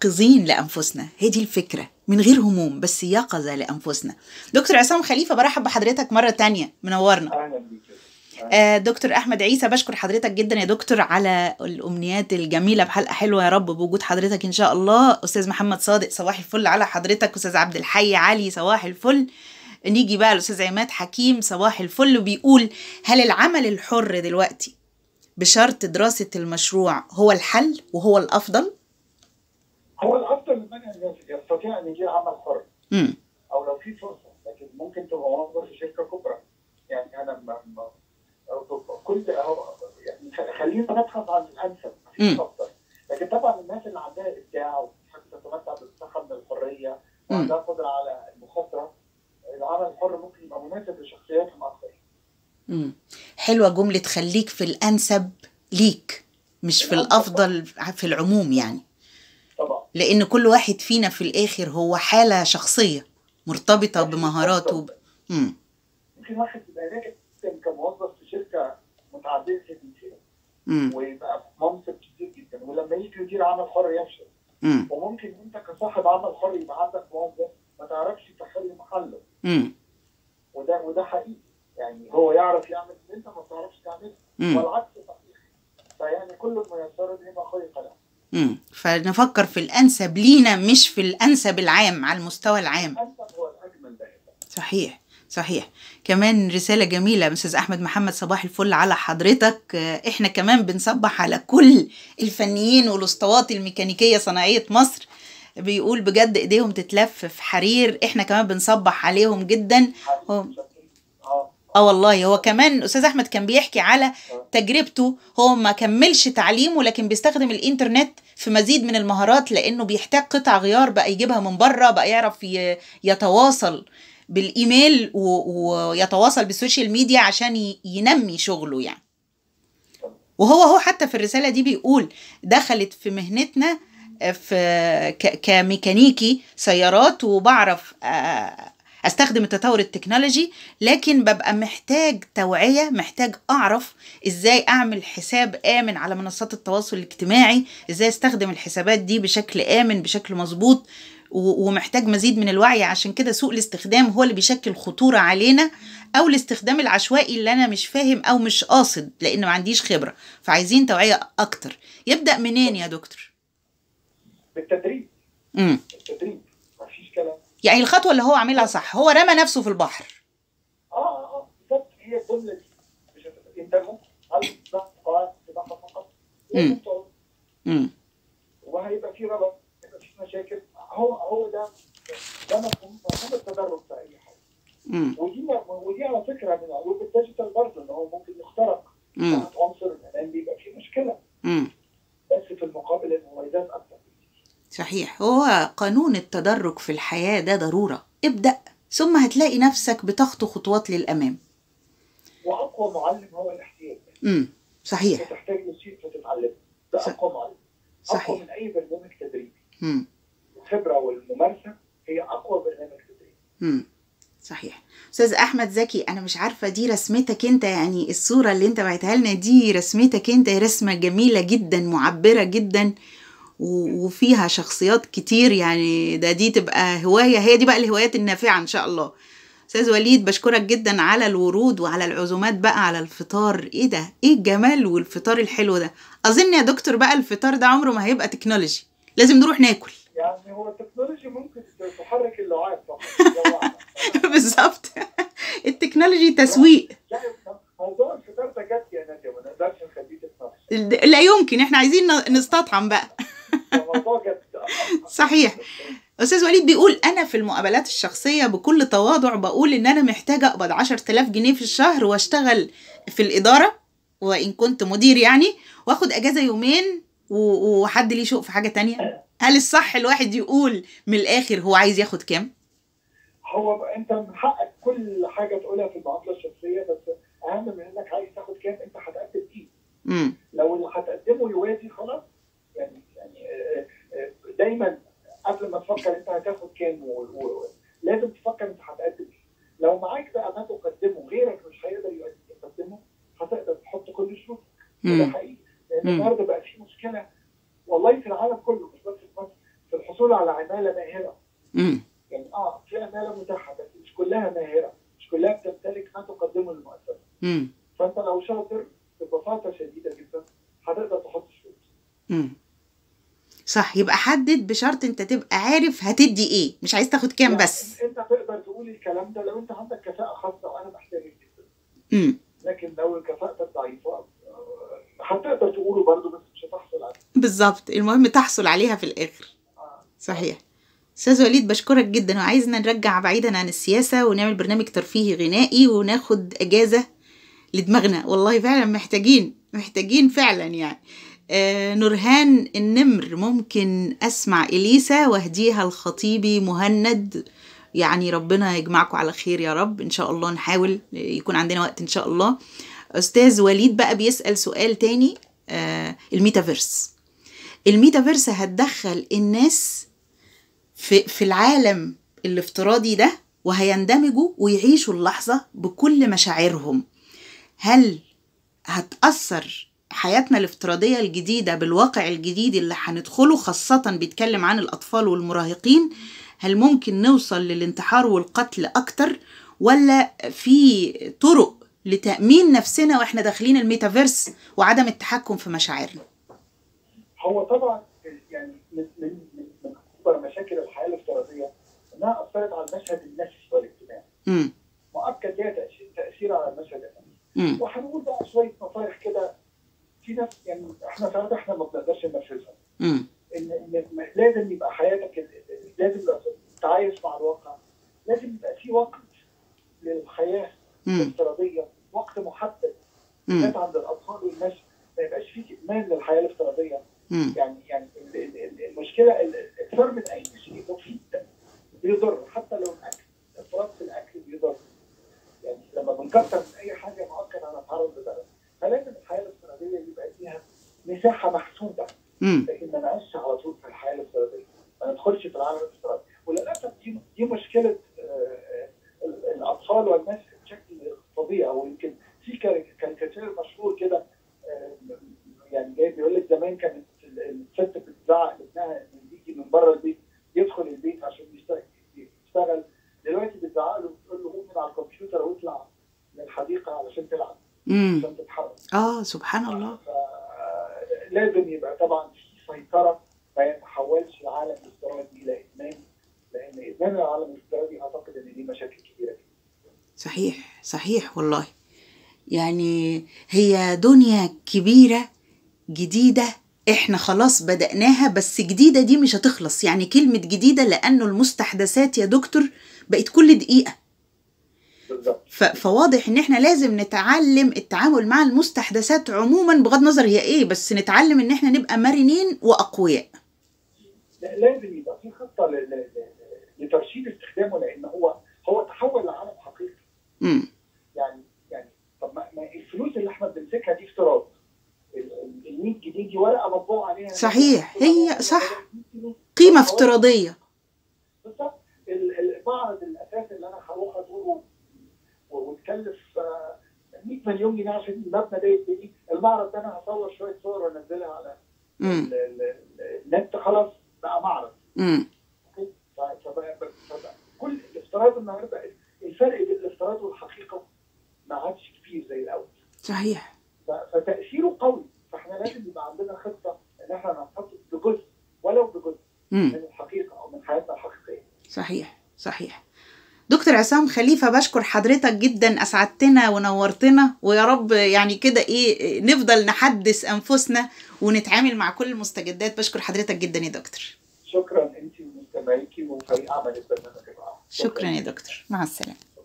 يقظين لانفسنا هي دي الفكره من غير هموم بس يقظه لانفسنا دكتور عصام خليفه برحب بحضرتك مره تانية منورنا اهلا بيك آه، دكتور احمد عيسى بشكر حضرتك جدا يا دكتور على الامنيات الجميله بحلقه حلوه يا رب بوجود حضرتك ان شاء الله استاذ محمد صادق صباح الفل على حضرتك استاذ عبد الحي علي صباح الفل نيجي بقى الاستاذ عماد حكيم صباح الفل وبيقول هل العمل الحر دلوقتي بشرط دراسه المشروع هو الحل وهو الافضل هو الافضل لمن يستطيع ان يجي عمل حر امم او لو في فرصه لكن ممكن تبقى موظف في شركه كبرى يعني انا ما ما كل هو يعني خ- خلينا نبحث عن الانسب مم. مفيش افضل لكن طبعا الناس اللي عندها ابداع وبتحب تتمتع بالمساحه من الحريه وعندها قدره على المخاطره العمل الحر ممكن يبقى مناسب لشخصياتهم اكثر امم حلوه جمله خليك في الانسب ليك مش في الافضل في العموم يعني طبعا لان كل واحد فينا في الاخر هو حاله شخصيه مرتبطه بمهاراته ب... مم. يمكن واحد يبقى ناجح جدا كموظف في شركه متعدده الجنسيه مم. ويبقى في منصب كبير جدا ولما يجي يدير عمل حر يفشل مم. وممكن انت كصاحب عمل حر يبقى عندك موظف ما تعرفش تخلي محله مم. وده وده حقيقي يعني هو يعرف يعمل اللي انت ما بتعرفش تعمله مم. والعكس صحيح فيعني كل الميسر لما خلق له مم. فنفكر في الانسب لينا مش في الانسب العام على المستوى العام الانسب هو الاجمل دائما صحيح صحيح كمان رسالة جميلة أستاذ أحمد محمد صباح الفل على حضرتك آه، إحنا كمان بنصبح على كل الفنيين والأسطوات الميكانيكية صناعية مصر بيقول بجد إيديهم تتلف في حرير إحنا كمان بنصبح عليهم جدا هو اه اه والله هو كمان استاذ احمد كان بيحكي على تجربته هو ما كملش تعليمه لكن بيستخدم الانترنت في مزيد من المهارات لانه بيحتاج قطع غيار بقى يجيبها من بره بقى يعرف ي- يتواصل بالايميل و- ويتواصل بالسوشيال ميديا عشان ي- ينمي شغله يعني وهو هو حتى في الرساله دي بيقول دخلت في مهنتنا في ك- كميكانيكي سيارات وبعرف آه، استخدم التطور التكنولوجي لكن ببقى محتاج توعية محتاج اعرف ازاي اعمل حساب امن على منصات التواصل الاجتماعي ازاي استخدم الحسابات دي بشكل امن بشكل مظبوط و- ومحتاج مزيد من الوعي عشان كده سوء الاستخدام هو اللي بيشكل خطورة علينا او الاستخدام العشوائي اللي انا مش فاهم او مش قاصد لان ما عنديش خبرة فعايزين توعية اكتر يبدأ منين يا دكتور بالتدريب امم بالتدريب مفيش كلام يعني الخطوة اللي هو عاملها صح هو رمى نفسه في البحر اه اه اه بالظبط هي الجمله دي مش هت- انت ممكن هل ده قواعد سباحه فقط مم. لازم تعوم. امم وهيبقى في ربط هيبقى في مشاكل هو هو ده ده مفهوم مفهوم التدرج في اي حاجه امم ودي ودي على فكره من عيوب الديجيتال برضه ان هو ممكن يخترق امم تحت عنصر الامان بيبقى فيه مشكله امم بس في المقابل المميزات اكتر صحيح هو قانون التدرج في الحياة ده ضرورة ابدأ ثم هتلاقي نفسك بتخطو خطوات للأمام واقوى معلم هو الاحتياج امم صحيح بتحتاج لشيء فتتعلمه ده صح. اقوى معلم اقوى صحيح من اي برنامج تدريبي امم الخبره والممارسه هي اقوى برنامج تدريبي امم صحيح استاذ احمد زكي انا مش عارفه دي رسمتك انت يعني الصوره اللي انت بعتها لنا دي رسمتك انت رسمه جميله جدا معبره جدا و- وفيها شخصيات كتير يعني ده دي تبقى هوايه هي دي بقى الهوايات النافعه ان شاء الله استاذ وليد بشكرك جدا على الورود وعلى العزومات بقى على الفطار ايه ده ايه الجمال والفطار الحلو ده اظن يا دكتور بقى الفطار ده عمره ما هيبقى تكنولوجي لازم نروح ناكل يعني هو التكنولوجيا ممكن تحرك اللعاب طبعا بالظبط التكنولوجي تسويق لا موضوع الفطار ده جد يا ناديه ما نقدرش نخليه تتناقش لا يمكن احنا عايزين ن- نستطعم بقى ده موضوع جد صحيح استاذ وليد بيقول انا في المقابلات الشخصيه بكل تواضع بقول ان انا محتاجه اقبض 10000 جنيه في الشهر واشتغل في الاداره وان كنت مدير يعني واخد اجازه يومين و- وحد ليه شوق في حاجه تانية هل الصح الواحد يقول من الاخر هو عايز ياخد كام هو بقى انت من حقك كل حاجه تقولها في المعامله الشخصيه بس اهم من انك عايز تاخد كام انت هتقدم ايه امم لو اللي هتقدمه يوازي خلاص يعني يعني آه، آه، دايما قبل ما تفكر انت هتاخد كام و- و- لازم تفكر انت هتقدم ايه لو معاك بقى ما تقدمه غيرك مش هيقدر يقدمه هتقدر تحط كل شروطك وده امم حقيقي لان مم. النهارده بقى في مشكله والله في العالم كله مش بس في مصر في الحصول على عماله ماهره امم يعني اه في عماله متاحه بس مش كلها ماهره مش كلها بتمتلك ما تقدمه للمؤسسه امم فانت لو شاطر ببساطه شديده جدا هتقدر تحط فلوس امم صح يبقى حدد بشرط انت تبقى عارف هتدي ايه مش عايز تاخد كام يعني بس انت تقدر تقول الكلام ده لو انت عندك كفاءه خاصه وانا محتاجك جدا امم لكن لو كفاءتك ضعيفه آه، هتقدر تقوله برضه بس مش هتحصل عليه بالظبط المهم تحصل عليها في الاخر آه. صحيح استاذ وليد بشكرك جدا وعايزنا نرجع بعيدا عن السياسه ونعمل برنامج ترفيهي غنائي وناخد اجازه لدماغنا والله فعلا محتاجين محتاجين فعلا يعني آه نورهان النمر ممكن اسمع اليسا واهديها لخطيبي مهند يعني ربنا يجمعكم على خير يا رب ان شاء الله نحاول يكون عندنا وقت ان شاء الله استاذ وليد بقى بيسال سؤال تاني آه الميتافيرس الميتافيرس هتدخل الناس في في العالم الافتراضي ده وهيندمجوا ويعيشوا اللحظة بكل مشاعرهم هل هتأثر حياتنا الافتراضية الجديدة بالواقع الجديد اللي هندخله خاصة بيتكلم عن الأطفال والمراهقين هل ممكن نوصل للانتحار والقتل أكتر ولا في طرق لتأمين نفسنا وإحنا داخلين الميتافيرس وعدم التحكم في مشاعرنا هو طبعا يعني من من من من اكبر مشاكل الحياه الافتراضيه انها اثرت على المشهد النفسي والاجتماعي امم مؤكد ليها تاثير تاثير على المشهد النفسي امم وهنقول بقى شويه نصايح كده في ناس يعني احنا ساعات احنا ما بنقدرش ننفذها امم ان ان م- لازم يبقى حياتك ال- ال- لازم يبقى تعايش مع الواقع لازم يبقى في وقت للحياه امم الافتراضيه وقت محدد امم بالذات عند الاطفال والناس ما يبقاش في ادمان للحياه الافتراضيه امم يعني يعني ال- ال- ال- المشكله ال- الاكثار من اي شيء مفيد بيضر حتى لو الاكل الافراط في الاكل بيضر يعني لما بنكتر من اي حاجه مؤكد هنتعرض لضرر فلازم الحياه الافتراضيه يبقى فيها مساحه محسوبه امم لكن ما نعيش على طول في الحياه الافتراضيه ما ندخلش في العالم الافتراضي وللاسف دي دي مشكله آه، ال- الاطفال والناس بشكل طبيعي ويمكن في كاري- كاريكاتير مشهور كده آه، يعني جاي بيقول لك زمان كانت ال- الست بتزعق لابنها انه يجي من بره البيت يدخل البيت عشان يشتغل يشتغل دلوقتي بتزعق له بتقول له قوم من على الكمبيوتر واطلع من الحديقه علشان تلعب امم عشان تتحرك اه سبحان الله لازم يبقى طبعا في سيطره ما يتحولش العالم الافتراضي الى ادمان لان ادمان العالم الافتراضي اعتقد ان دي مشاكل كبيره جدا صحيح صحيح والله يعني هي دنيا كبيرة جديدة احنا خلاص بدأناها بس جديدة دي مش هتخلص يعني كلمة جديدة لأنه المستحدثات يا دكتور بقت كل دقيقة بالظبط ف- فواضح ان احنا لازم نتعلم التعامل مع المستحدثات عموما بغض النظر هي ايه بس نتعلم ان احنا نبقى مرنين واقوياء لا- لازم يبقى في خطه ل- ل- ل- لترشيد استخدامه لان هو هو تحول لعالم حقيقي امم يعني يعني طب ما ما الفلوس اللي احنا بنمسكها دي افتراض ال 100 جنيه دي ورقه مطبوع عليها صحيح، هي صح. قيمة افتراضية بالظبط ال- ال- المعرض الاساسي اللي انا هروح ازوره و- وتكلف آه، 100 مليون جنيه عشان المبنى ده يبتدي المعرض ده انا هصور شويه صور وانزلها على امم ال- ال- ال- النت خلاص بقى معرض امم أوكي؟ ف- فبقى فبقى كل الافتراض النهارده الفرق بين الافتراض والحقيقه ما عادش كبير زي الاول صحيح ف- فتاثيره قوي فاحنا لازم يبقى عندنا خطه ان احنا نحتفظ بجزء ولو بجزء امم من الحقيقه او من حياتنا الحقيقيه صحيح صحيح دكتور عصام خليفة بشكر حضرتك جدا أسعدتنا ونورتنا ويا رب يعني كده إيه نفضل نحدث أنفسنا ونتعامل مع كل المستجدات بشكر حضرتك جدا يا دكتور شكرا انت ومستمعيكي وفريق عمل البرنامج الرائع شكرا يا دكتور مع السلامة